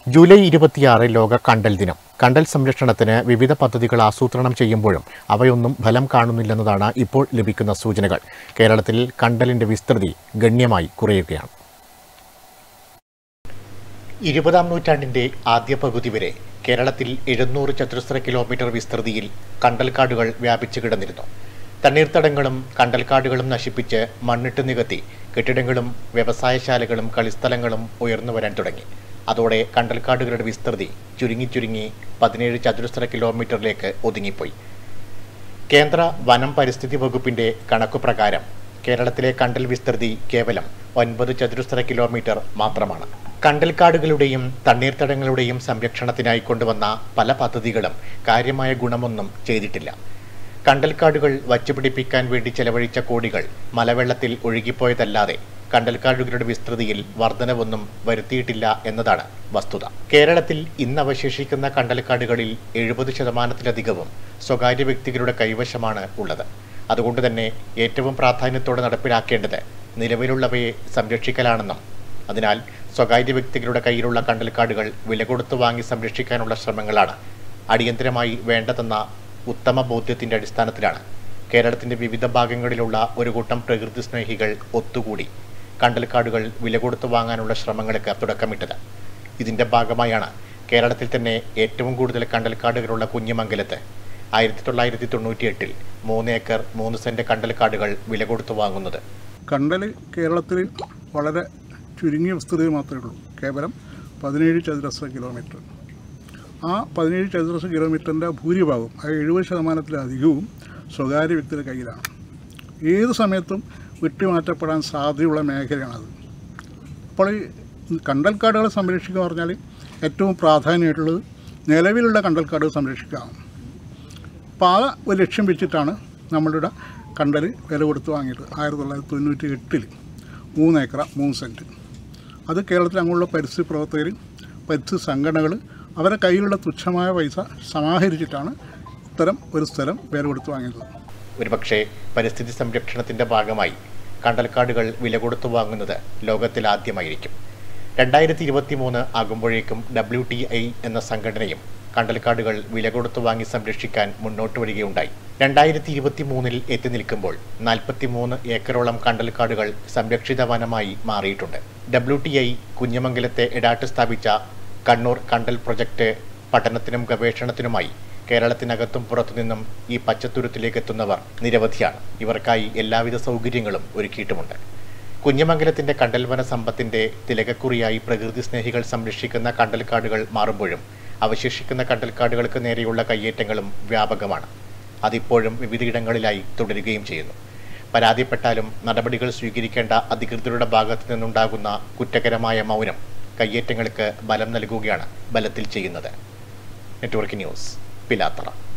July ഇരുപത്തിയാറ് ലോക കണ്ടൽ ദിനം കണ്ടൽ സംരക്ഷണത്തിന് വിവിധ പദ്ധതികൾ ആസൂത്രണം ചെയ്യുമ്പോഴും അവയൊന്നും ഫലം കാണുന്നില്ലെന്നതാണ് ഇപ്പോൾ ലഭിക്കുന്ന സൂചനകൾ കേരളത്തിൽ കണ്ടലിന്റെ വിസ്തൃതി ഗണ്യമായി കുറയുകയാണ് ഇരുപതാം നൂറ്റാണ്ടിന്റെ ആദ്യ പകുതി വരെ കേരളത്തിൽ എഴുന്നൂറ് ചതുരശ്ര കിലോമീറ്റർ വിസ്തൃതിയിൽ കണ്ടൽക്കാടുകൾ വ്യാപിച്ചു കിടന്നിരുന്നു തണ്ണീർത്തടങ്ങളും കണ്ടൽക്കാടുകളും നശിപ്പിച്ച് മണ്ണിട്ട് നികത്തി കെട്ടിടങ്ങളും വ്യവസായശാലകളും കളിസ്ഥലങ്ങളും ഉയർന്നു വരാൻ തുടങ്ങി അതോടെ കണ്ടൽക്കാടുകളുടെ വിസ്തൃതി ചുരുങ്ങി ചുരുങ്ങി പതിനേഴ് ചതുരശ്ര കിലോമീറ്ററിലേക്ക് ഒതുങ്ങിപ്പോയി കേന്ദ്ര വനം പരിസ്ഥിതി വകുപ്പിന്റെ കണക്കുപ്രകാരം കേരളത്തിലെ കണ്ടൽ വിസ്തൃതി കേവലം ഒൻപത് ചതുരശ്ര കിലോമീറ്റർ മാത്രമാണ് കണ്ടൽക്കാടുകളുടെയും തണ്ണീർത്തടങ്ങളുടെയും സംരക്ഷണത്തിനായി കൊണ്ടുവന്ന പല പദ്ധതികളും കാര്യമായ ഗുണമൊന്നും ചെയ്തിട്ടില്ല കണ്ടൽക്കാടുകൾ വച്ചുപിടിപ്പിക്കാൻ വേണ്ടി ചെലവഴിച്ച കോടികൾ മലവെള്ളത്തിൽ ഒഴുകിപ്പോയതല്ലാതെ കണ്ടൽക്കാടുകളുടെ വിസ്തൃതിയിൽ വർധനവൊന്നും വരുത്തിയിട്ടില്ല എന്നതാണ് വസ്തുത കേരളത്തിൽ ഇന്ന് അവശേഷിക്കുന്ന കണ്ടൽക്കാടുകളിൽ എഴുപത് ശതമാനത്തിലധികവും സ്വകാര്യ വ്യക്തികളുടെ കൈവശമാണ് ഉള്ളത് അതുകൊണ്ട് തന്നെ ഏറ്റവും പ്രാധാന്യത്തോടെ നടപ്പിലാക്കേണ്ടത് നിലവിലുള്ളവയെ സംരക്ഷിക്കലാണെന്നും അതിനാൽ സ്വകാര്യ വ്യക്തികളുടെ കയ്യിലുള്ള കണ്ടൽക്കാടുകൾ വില കൊടുത്തു വാങ്ങി സംരക്ഷിക്കാനുള്ള ശ്രമങ്ങളാണ് അടിയന്തരമായി വേണ്ടതെന്ന ഉത്തമ ബോധ്യത്തിന്റെ അടിസ്ഥാനത്തിലാണ് കേരളത്തിന്റെ വിവിധ ഭാഗങ്ങളിലുള്ള ഒരു കൂട്ടം പ്രകൃതി സ്നേഹികൾ ഒത്തുകൂടി കണ്ടൽക്കാടുകൾ വില കൊടുത്തു വാങ്ങാനുള്ള ശ്രമങ്ങൾക്ക് തുടക്കമിട്ടത് ഇതിന്റെ ഭാഗമായാണ് കേരളത്തിൽ തന്നെ ഏറ്റവും കൂടുതൽ കണ്ടൽക്കാടുകളുള്ള കുഞ്ഞിമംഗലത്ത് ആയിരത്തി തൊള്ളായിരത്തി തൊണ്ണൂറ്റി എട്ടിൽ മൂന്ന് ഏക്കർ മൂന്ന് സെന്റ് കണ്ടൽക്കാടുകൾ വില കൊടുത്തു വാങ്ങുന്നത് കണ്ടൽ കേരളത്തിൽ വളരെ ചുരുങ്ങിയ വിസ്തൃതി മാത്രമേ ഉള്ളൂ കേവലം പതിനേഴ് ചതുരശ്ര കിലോമീറ്റർ ആ പതിനേഴ് ചതുരശ്ര കിലോമീറ്ററിൻ്റെ ഭൂരിഭാഗവും ആ എഴുപത് ശതമാനത്തിലധികവും സ്വകാര്യ വ്യക്തിയുടെ കയ്യിലാണ് ഏത് സമയത്തും വിട്ടുമാറ്റപ്പെടാൻ സാധ്യതയുള്ള മേഖലയാണത് അപ്പോൾ ഈ കണ്ടൽക്കാടുകളെ സംരക്ഷിക്കുക പറഞ്ഞാൽ ഏറ്റവും പ്രാധാന്യമായിട്ടുള്ളത് നിലവിലുള്ള കണ്ടൽക്കാടുകൾ സംരക്ഷിക്കുക അപ്പോൾ ആ ഒരു ലക്ഷ്യം വെച്ചിട്ടാണ് നമ്മളുടെ കണ്ടൽ വില കൊടുത്ത് വാങ്ങിയത് ആയിരത്തി തൊള്ളായിരത്തി തൊണ്ണൂറ്റി എട്ടിൽ മൂന്ന് ഏക്കറ മൂന്ന് സെൻറ്റ് അത് കേരളത്തിൽ അങ്ങനെയുള്ള പരിസ്ഥിതി പ്രവർത്തകർ പരിസ്ഥിതി സംഘടനകൾ അവരുടെ കയ്യിലുള്ള തുച്ഛമായ പൈസ സമാഹരിച്ചിട്ടാണ് ഇത്തരം ഒരു സ്ഥലം വില കൊടുത്ത് വാങ്ങിയത് ഒരുപക്ഷെ പരിസ്ഥിതി സംരക്ഷണത്തിന്റെ ഭാഗമായി കണ്ടൽക്കാടുകൾ വില കൊടുത്തു വാങ്ങുന്നത് ലോകത്തിൽ ആദ്യമായിരിക്കും രണ്ടായിരത്തി ഇരുപത്തി മൂന്ന് ആകുമ്പോഴേക്കും ഡബ്ല്യു ടി ഐ എന്ന സംഘടനയും കണ്ടൽക്കാടുകൾ വില കൊടുത്തു വാങ്ങി സംരക്ഷിക്കാൻ മുന്നോട്ട് വരികയുണ്ടായി രണ്ടായിരത്തി ഇരുപത്തി മൂന്നിൽ എത്തി നിൽക്കുമ്പോൾ നാൽപ്പത്തി മൂന്ന് ഏക്കറോളം കണ്ടൽക്കാടുകൾ സംരക്ഷിത വനമായി മാറിയിട്ടുണ്ട് ഡബ്ല്യു ടി ഐ കുഞ്ഞമംഗലത്തെ ഇടാട്ട് സ്ഥാപിച്ച കണ്ണൂർ കണ്ടൽ പ്രൊജക്ട് പഠനത്തിനും ഗവേഷണത്തിനുമായി കേരളത്തിനകത്തും പുറത്തുനിന്നും ഈ പച്ചത്തുരുത്തിലേക്ക് എത്തുന്നവർ നിരവധിയാണ് ഇവർക്കായി എല്ലാവിധ സൗകര്യങ്ങളും ഒരുക്കിയിട്ടുമുണ്ട് കുഞ്ഞമംഗലത്തിന്റെ കണ്ടൽവന സമ്പത്തിന്റെ തിലകക്കുറിയായി പ്രകൃതി സ്നേഹികൾ സംരക്ഷിക്കുന്ന കണ്ടൽക്കാടുകൾ മാറുമ്പോഴും അവശേഷിക്കുന്ന കണ്ടൽക്കാടുകൾക്ക് നേരെയുള്ള കയ്യേറ്റങ്ങളും വ്യാപകമാണ് അതിപ്പോഴും വിവിധയിടങ്ങളിലായി തുടരുകയും ചെയ്യുന്നു പരാതിപ്പെട്ടാലും നടപടികൾ സ്വീകരിക്കേണ്ട അധികൃതരുടെ ഭാഗത്തു നിന്നുണ്ടാകുന്ന കുറ്റകരമായ മൗനം കയ്യേറ്റങ്ങൾക്ക് ബലം നൽകുകയാണ് ബലത്തിൽ ചെയ്യുന്നത് നെറ്റ്വർക്ക് ന്യൂസ് പിലാത്തറ